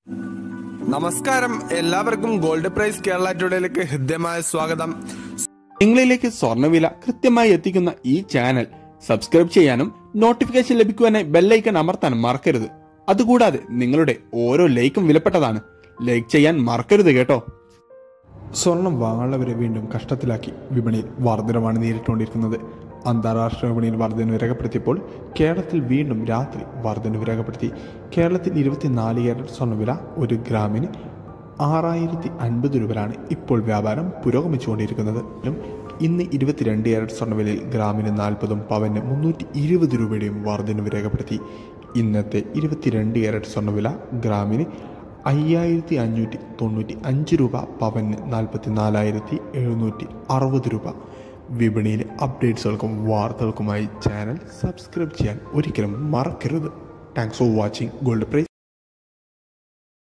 നമസ്കാരം എല്ലാവർക്കും gold price Kerala ടുഡേയിലേക്ക് ഹൃദ്യമായ സ്വാഗതം നിങ്ങളിലേക്ക് സ്വർണ്ണവില കൃത്യമായി എത്തിക്കുന്ന ഈ ചാനൽ സബ്സ്ക്രൈബ് ചെയ്യാനും നോട്ടിഫിക്കേഷൻ ലഭിക്കുവാനായി ബെല്ലൈക്കൺ അമർത്താനും മറക്കരുത് അതുകൂടാതെ നിങ്ങളുടെ ഓരോ ലൈക്കും വിലപ്പെട്ടതാണ് ലൈക്ക് ചെയ്യാൻ മറക്കരുത് കേട്ടോ സ്വർണം വാങ്ങുന്നവരെ വീണ്ടും കഷ്ടത്തിലാക്കി വിപണിയിൽ വർധനമാണ് നേരിട്ടുകൊണ്ടിരിക്കുന്നത് അന്താരാഷ്ട്ര വിപണിയിൽ വർധന രേഖപ്പെടുത്തിയപ്പോൾ കേരളത്തിൽ വീണ്ടും രാത്രി വർധന രേഖപ്പെടുത്തി കേരളത്തിൽ ഇരുപത്തിനാല് ക്യാരറ്റ് സ്വർണ്ണവില ഒരു ഗ്രാമിന് ആറായിരത്തി അൻപത് രൂപയാണ് ഇപ്പോൾ വ്യാപാരം പുരോഗമിച്ചുകൊണ്ടിരിക്കുന്നത് ഇന്ന് ഇരുപത്തിരണ്ട് ക്യാരറ്റ് സ്വർണ്ണവിലയിൽ ഗ്രാമിന് നാൽപ്പതും പവന് മുന്നൂറ്റി ഇരുപത് രൂപയുടെയും വർധനവ് രേഖപ്പെടുത്തി ഇന്നത്തെ ഇരുപത്തിരണ്ട് ക്യാരറ്റ് സ്വർണ്ണവില ഗ്രാമിന് അയ്യായിരത്തി അഞ്ഞൂറ്റി തൊണ്ണൂറ്റി അഞ്ച് രൂപ പവന് നാൽപ്പത്തി നാലായിരത്തി എഴുന്നൂറ്റി അറുപത് രൂപ വിപണിയിലെ അപ്ഡേറ്റ്സുകൾക്കും വാർത്തകൾക്കുമായി ചാനൽ സബ്സ്ക്രൈബ് ചെയ്യാൻ ഒരിക്കലും മറക്കരുത് thanks for watching gold price